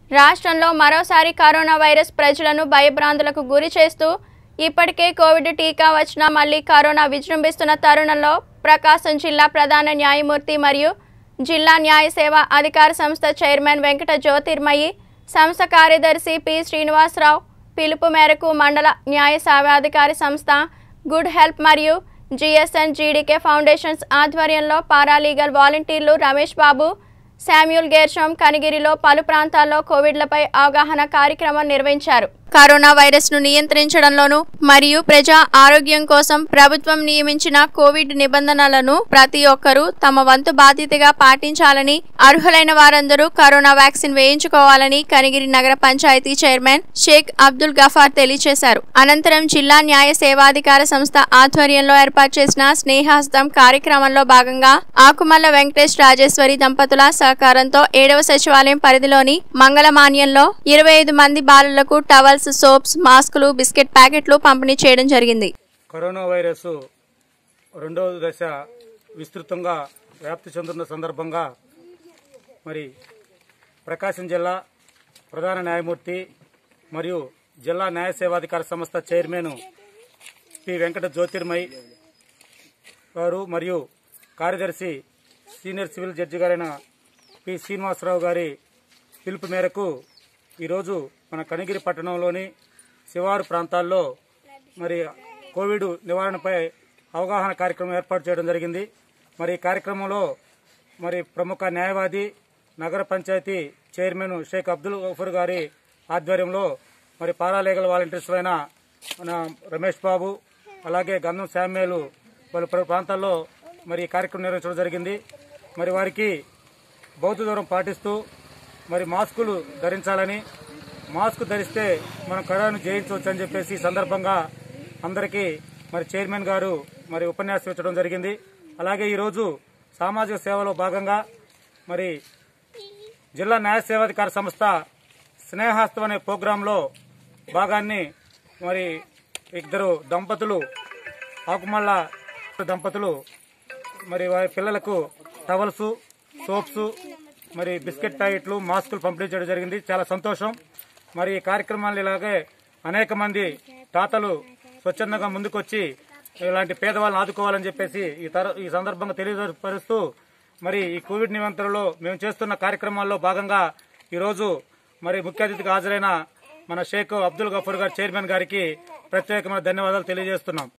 రాష్ట్రంలో మరోసారి corona virus ప్రజలను భయభ్రాంతులకు గురి చేస్తూ ఇప్పటికే కోవిడ్ టీకా వచ్చినా మళ్ళీ కరోనా విజృంభిస్తున్న తరుణంలో ప్రకాశం జిల్లా ప్రధాన న్యాయమూర్తి మరియు జిల్లా న్యాయ సేవా అధికార సంస్థ చైర్మన్ వెంకట జ్యోతిర్మయి సంస్థ కార్యదర్శి పి శ్రీనివాసరావు పిలుపు మేరకు మండల న్యాయ సేవాధికారి సంస్థ గుడ్ హెల్ప్ మరియు జిఎస్ఎన్ జీడీకే ఫౌండేషన్స్ ఆధ్వర్యంలో పారాలీగల్ వాలంటీర్లు రమేష్ బాబు శామ్యూల్ గేర్షం కనిగిరిలో పలు ప్రాంతాల్లో కోవిడ్లపై అవగాహన కార్యక్రమం నిర్వహించారు కరోనా వైరస్ ను నియంత్రించడంలోనూ మరియు ప్రజా ఆరోగ్యం కోసం ప్రభుత్వం నియమించిన కోవిడ్ నిబంధనలను ప్రతి ఒక్కరూ తమ వంతు బాధ్యతగా పాటించాలని అర్హులైన వారందరూ కరోనా వ్యాక్సిన్ వేయించుకోవాలని కనిగిరి నగర పంచాయతీ చైర్మన్ షేక్ అబ్దుల్ గఫార్ తెలియజేశారు అనంతరం జిల్లా న్యాయ సేవాధికార సంస్థ ఆధ్వర్యంలో ఏర్పాటు చేసిన స్నేహాస్తం కార్యక్రమంలో భాగంగా ఆకుమల్ల వెంకటేష్ రాజేశ్వరి దంపతుల సహకారంతో ఏడవ సచివాలయం పరిధిలోని మంగళమాన్యంలో ఇరవై ఐదు మంది బాలలకు టవల్స్ సోప్స్ మాస్కులు బిస్కెట్ ప్యాకెట్లు పంపిణీ చేయడం జరిగింది కరోనా వైరస్ రెండవ దశ విస్తృతంగా వ్యాప్తి చెందుతున్న సందర్భంగా మరి ప్రకాశం జిల్లా ప్రధాన న్యాయమూర్తి మరియు జిల్లా న్యాయ సేవాధికార సంస్థ చైర్మన్ పి వెంకట జ్యోతిర్మయ్ గారు మరియు కార్యదర్శి సీనియర్ సివిల్ జడ్జి గారైన పి శ్రీనివాసరావు గారి పిలుపు మేరకు ఈరోజు మన కనిగిరి పట్టణంలోని శివారు ప్రాంతాల్లో మరి కోవిడ్ నివారణపై అవగాహన కార్యక్రమం ఏర్పాటు చేయడం జరిగింది మరి ఈ కార్యక్రమంలో మరి ప్రముఖ న్యాయవాది నగర పంచాయతీ చైర్మన్ షేక్ అబ్దుల్ గఫూర్ గారి ఆధ్వర్యంలో మరి పారాలీగల్ వాలంటీర్స్ అయిన మన రమేష్ బాబు అలాగే గంధం శామ్యాలు పలు పలు ప్రాంతాల్లో మరి ఈ కార్యక్రమం నిర్వహించడం జరిగింది మరి వారికి భౌతిక దూరం పాటిస్తూ మరి మాస్కులు ధరించాలని మాస్క్ ధరిస్తే మనం కరోనాను జయించవచ్చు అని చెప్పేసి ఈ సందర్భంగా అందరికీ మరి చైర్మన్ గారు మరి ఉపన్యాసం ఇచ్చడం జరిగింది అలాగే ఈరోజు సామాజిక సేవలో భాగంగా మరి జిల్లా న్యాయ సేవాధికార సంస్థ స్నేహాస్తం అనే ప్రోగ్రాంలో భాగాన్ని మరి ఇద్దరు దంపతులు ఆకుమల్ల దంపతులు మరి వారి పిల్లలకు టవల్స్ సోప్స్ మరి బిస్కెట్ ప్యాకెట్లు మాస్కులు పంపిణీ చేయడం జరిగింది చాలా సంతోషం మరి ఈ కార్యక్రమాలు ఇలాగే అనేక మంది తాతలు స్వచ్ఛందంగా ముందుకొచ్చి ఇలాంటి పేదవాళ్ళని ఆదుకోవాలని చెప్పేసి ఈ తర ఈ సందర్భంగా తెలియపరుస్తూ మరి ఈ కోవిడ్ నియంత్రణలో మేము చేస్తున్న కార్యక్రమాల్లో భాగంగా ఈరోజు మరి ముఖ్య అతిథిగా హాజరైన మన షేక్ అబ్దుల్ గఫూర్ గారు చైర్మన్ గారికి ప్రత్యేకమైన ధన్యవాదాలు తెలియజేస్తున్నాం